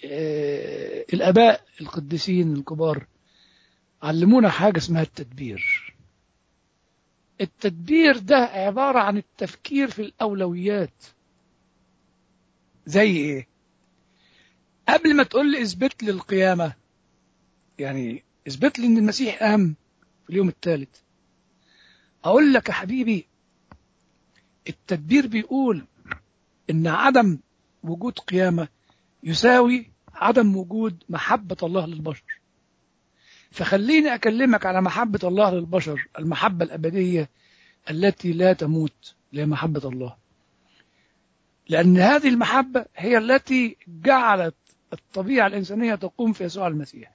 آه، الآباء القديسين الكبار علمونا حاجة اسمها التدبير التدبير ده عبارة عن التفكير في الأولويات زي إيه؟ قبل ما تقول لي اثبت لي القيامة يعني اثبت لي إن المسيح قام في اليوم الثالث أقول لك يا حبيبي التدبير بيقول إن عدم وجود قيامة يساوي عدم وجود محبة الله للبشر فخليني أكلمك على محبة الله للبشر المحبة الأبدية التي لا تموت اللي هي محبة الله لأن هذه المحبة هي التي جعلت الطبيعة الإنسانية تقوم في يسوع المسيح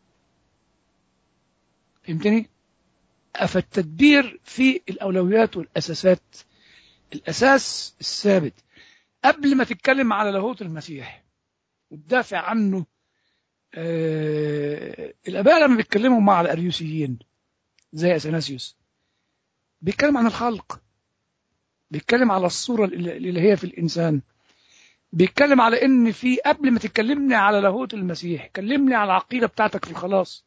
فهمتني؟ فالتدبير في الأولويات والأساسات الأساس الثابت قبل ما تتكلم على لاهوت المسيح وتدافع عنه آه الآباء لما بيتكلموا مع الأريوسيين زي أثناسيوس بيتكلم عن الخلق بيتكلم على الصورة الإلهية في الإنسان بيتكلم على إن في قبل ما تكلمني على لاهوت المسيح كلمني على العقيدة بتاعتك في الخلاص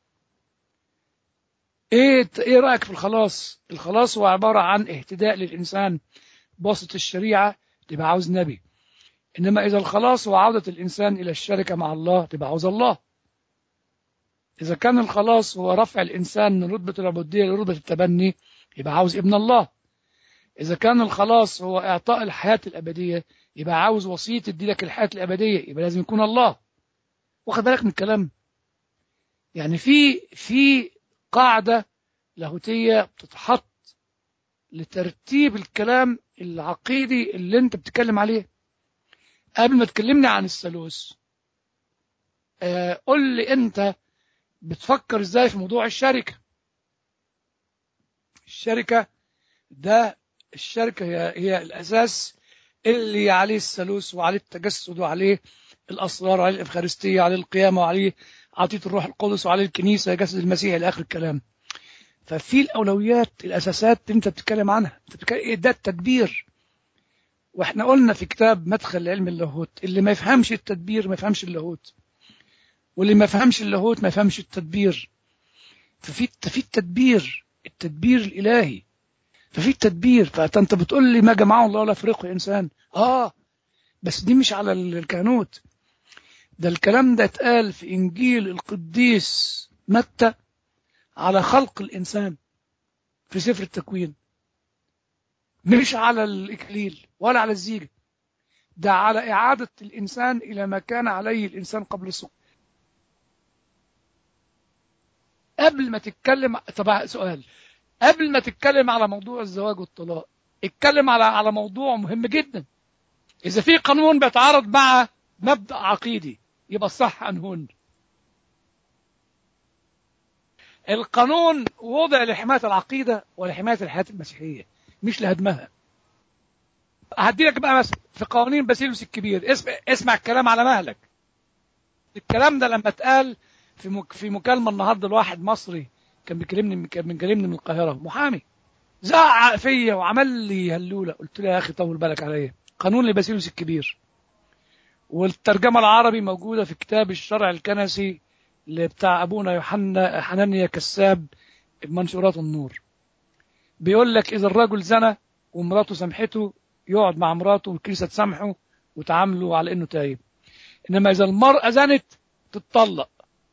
ايه ايه رايك في الخلاص الخلاص هو عباره عن اهتداء للانسان بواسطه الشريعه تبقى عاوز نبي انما اذا الخلاص هو عوده الانسان الى الشركه مع الله تبقى عاوز الله اذا كان الخلاص هو رفع الانسان من رتبه العبوديه لرتبه التبني يبقى عاوز ابن الله اذا كان الخلاص هو اعطاء الحياه الابديه يبقى عاوز وصيه تديلك الحياه الابديه يبقى لازم يكون الله واخد بالك من الكلام يعني في في قاعدة لاهوتية بتتحط لترتيب الكلام العقيدي اللي انت بتتكلم عليه قبل ما تكلمني عن الثالوث آه قول لي انت بتفكر ازاي في موضوع الشركة الشركة ده الشركة هي, هي الأساس اللي عليه الثالوث وعليه التجسد وعليه الأسرار وعليه الإفخارستية وعليه القيامة وعليه عطية الروح القدس وعليه الكنيسة جسد المسيح إلى آخر الكلام ففي الأولويات الأساسات اللي أنت بتتكلم عنها أنت بتتكلم إيه ده التدبير وإحنا قلنا في كتاب مدخل لعلم اللاهوت اللي ما يفهمش التدبير ما يفهمش اللاهوت واللي ما يفهمش اللاهوت ما يفهمش التدبير ففي في التدبير التدبير الإلهي ففي التدبير فأنت بتقول لي ما جمعه الله ولا فريقه إنسان آه بس دي مش على الكهنوت ده الكلام ده اتقال في إنجيل القديس متى على خلق الإنسان في سفر التكوين مش على الإكليل ولا على الزيجة ده على إعادة الإنسان إلى ما كان عليه الإنسان قبل السقوط قبل ما تتكلم طبعا سؤال قبل ما تتكلم على موضوع الزواج والطلاق اتكلم على على موضوع مهم جدا إذا في قانون بيتعارض مع مبدأ عقيدي يبقى الصح أنهن القانون وضع لحماية العقيدة ولحماية الحياة المسيحية مش لهدمها هدي لك بقى مثلا في قوانين باسيلوس الكبير اسمع, اسمع الكلام على مهلك الكلام ده لما اتقال في مك في مكالمة النهارده لواحد مصري كان بيكلمني كان بيكلمني من القاهرة محامي زعق فيا وعمل لي هلولة قلت له يا أخي طول بالك عليا قانون لباسيلوس الكبير والترجمة العربي موجودة في كتاب الشرع الكنسي اللي بتاع أبونا يوحنا حنانيا كساب منشورات النور بيقول لك إذا الرجل زنى ومراته سامحته يقعد مع مراته والكنيسة تسامحه وتعامله على إنه تايب إنما إذا المرأة زنت تتطلق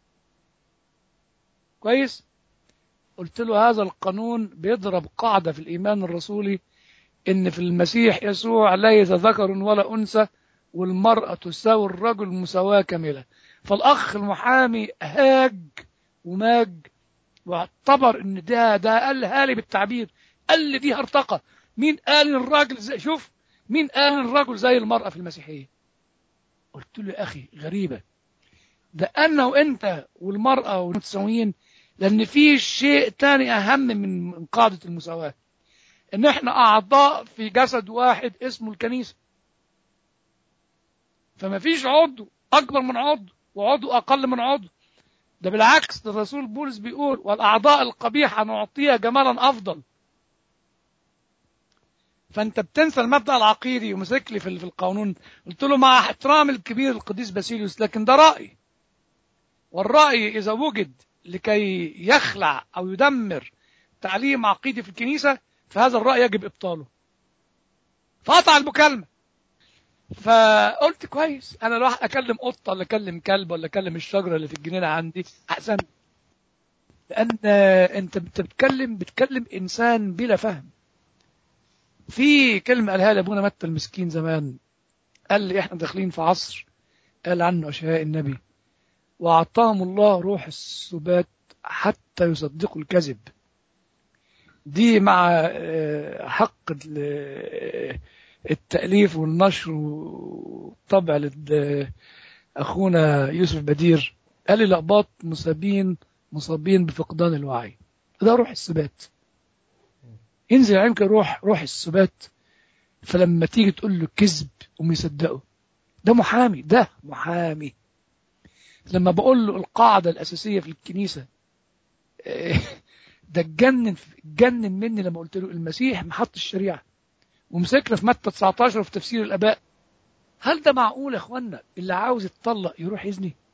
كويس قلت له هذا القانون بيضرب قاعدة في الإيمان الرسولي إن في المسيح يسوع ليس ذكر ولا أنثى والمرأة تساوي الرجل مساواة كاملة فالأخ المحامي هاج وماج واعتبر إن ده ده قال هالي بالتعبير قال لي دي هرطقة مين قال الراجل زي شوف مين قال الرجل زي المرأة في المسيحية قلت له يا أخي غريبة ده أنا وأنت والمرأة متساويين لأن في شيء تاني أهم من قاعدة المساواة إن إحنا أعضاء في جسد واحد اسمه الكنيسة فما فيش عضو أكبر من عضو وعضو أقل من عضو ده بالعكس ده الرسول بولس بيقول والأعضاء القبيحة نعطيها جمالا أفضل فانت بتنسى المبدا العقيدي ومسك لي في في القانون قلت له مع احترام الكبير القديس باسيليوس لكن ده راي والراي اذا وجد لكي يخلع او يدمر تعليم عقيدي في الكنيسه فهذا الراي يجب ابطاله فقطع المكالمه فقلت كويس انا لو اكلم قطه ولا اكلم كلب ولا اكلم الشجره اللي في الجنينه عندي احسن لان انت بتتكلم بتكلم انسان بلا فهم في كلمه قالها لي ابونا متى المسكين زمان قال لي احنا داخلين في عصر قال عنه اشياء النبي واعطاهم الله روح السبات حتى يصدقوا الكذب دي مع حق التأليف والنشر والطبع لأخونا يوسف بدير قال لي الأقباط مصابين مصابين بفقدان الوعي ده روح السبات ينزل عليك روح روح السبات فلما تيجي تقول له كذب هم يصدقوا ده محامي ده محامي لما بقول له القاعدة الأساسية في الكنيسة ده اتجنن اتجنن مني لما قلت له المسيح محط الشريعة ومسكنا في متى 19 في تفسير الآباء هل ده معقول يا اخوانا اللي عاوز يتطلق يروح يزني